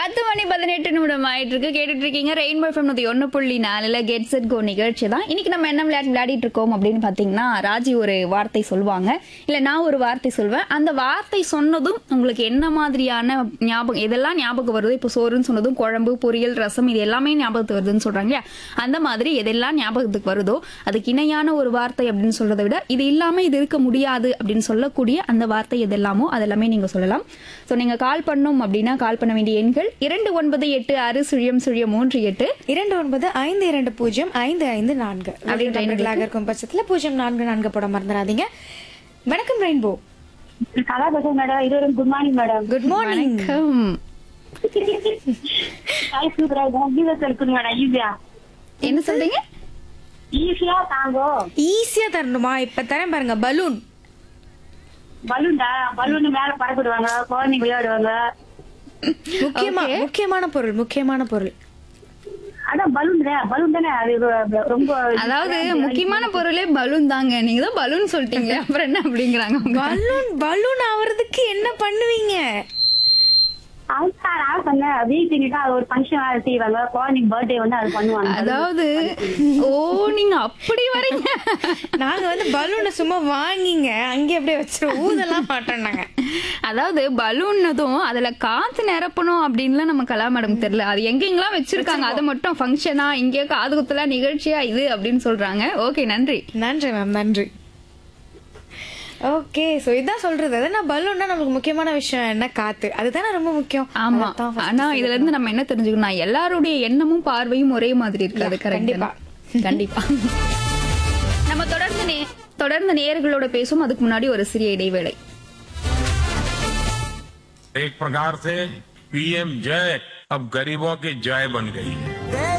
பத்து மணி பதினெட்டு நிமிடம் ஆயிட்டு இருக்கு கேட்டுட்டு இருக்கீங்க ரெயின்போ எஃப்எம் நூத்தி ஒன்னு புள்ளி நாலுல கெட் செட் கோ நிகழ்ச்சி தான் இன்னைக்கு நம்ம என்ன விளையாட்டு விளையாடிட்டு இருக்கோம் அப்படின்னு பாத்தீங்கன்னா ராஜி ஒரு வார்த்தை சொல்லுவாங்க இல்ல நான் ஒரு வார்த்தை சொல்வேன் அந்த வார்த்தை சொன்னதும் உங்களுக்கு என்ன மாதிரியான ஞாபகம் எதெல்லாம் ஞாபகம் வருது இப்போ சோறுன்னு சொன்னதும் குழம்பு பொரியல் ரசம் இது எல்லாமே ஞாபகத்துக்கு வருதுன்னு சொல்றாங்க இல்லையா அந்த மாதிரி எதெல்லாம் ஞாபகத்துக்கு வருதோ அதுக்கு இணையான ஒரு வார்த்தை அப்படின்னு சொல்றதை விட இது இல்லாம இது இருக்க முடியாது அப்படின்னு சொல்லக்கூடிய அந்த வார்த்தை எதெல்லாமோ அதெல்லாமே நீங்க சொல்லலாம் ஸோ நீங்க கால் பண்ணும் அப்படின்னா கால் பண்ண வேண்டிய எண்கள் இரண்டு ஒன்பது எட்டு ஆறு சுழியம் சுழியம் மூன்று எட்டு இரண்டு ஒன்பது ஐந்து இரண்டு பூஜ்ஜியம் ஐந்து ஐந்து நான்கு அப்படின்ற நண்பர்களாக இருக்கும் பட்சத்துல பூஜ்ஜியம் நான்கு நான்கு போட மறந்துடாதீங்க வணக்கம் ரெயின்போ கலா பேசுறேன் மேடம் இது good morning madam good morning வணக்கம் ஹாய் சூப்பரா ஜீவத்தில் இருக்குங்க மேடம் ஈஸியா என்ன சொல்றீங்க ஈஸியா தாங்கோ ஈஸியா தரணுமா இப்ப தரேன் பாருங்க பலூன் பலூன்டா பலூன் மேல பறக்கிடுவாங்க குழந்தைங்க விளையாடுவாங்க முக்கியமா Okay. முக்கியமான பொருள் முக்கியமான பொருள் அதான் பலூன் பலூன் தானே அது ரொ- ரொம்ப அதாவது முக்கியமான பொருளே பலூன் தாங்க நீங்க தான் பலூன் சொல்லிட்டீங்க அப்புறம் என்ன அப்படிங்கிறாங்க அவங்க. பலூன் பலூன் ஆவறதுக்கு என்ன பண்ணுவீங்க அதுதான் நான் சொன்னேன் வீட்டுக்கிட்ட அது ஒரு ஃபங்க்ஷன் செய்வாங்க குழந்தைங்க பர்த்டே வந்து அது பண்ணுவாங்க அதாவது ஓ நீங்க அப்படி வரீங்க நாங்க வந்து பலூனை சும்மா வாங்கிங்க அங்கே அப்படியே வச்சிருவோம் ஊதெல்லாம் மாட்டோம் நாங்க அதாவது பலூன்னதும் அதுல காத்து நிரப்பணும் அப்படின்லாம் நம்ம கலா மேடம் தெரியல அது எங்கெங்கெல்லாம் வச்சிருக்காங்க அது மட்டும் ஃபங்க்ஷனா இங்கே காது குத்தலா நிகழ்ச்சியா இது அப்படின்னு சொல்றாங்க ஓகே நன்றி நன்றி மேம் நன்றி ஓகே சோ இதான் சொல்றது அதான் பலூன்னா நமக்கு முக்கியமான விஷயம் என்ன காத்து அதுதானே ரொம்ப முக்கியம் ஆமா அதைத்தான் first ஆனா இதுல இருந்து நம்ம என்ன தெரிஞ்சுக்கணும் எல்லாருடைய எண்ணமும் பார்வையும் ஒரே மாதிரி இருக்காது Yeah, கரெக்ட் கண்டிப்பா. கண்டிப்பா நம்ம தொடர்ந்து நே- தொடர்ந்து நேயர்களோட பேசும் அதுக்கு முன்னாடி ஒரு சிறிய இடைவேளை एक प्रकार से पीएम जय अब गरीबों की जय बन गई है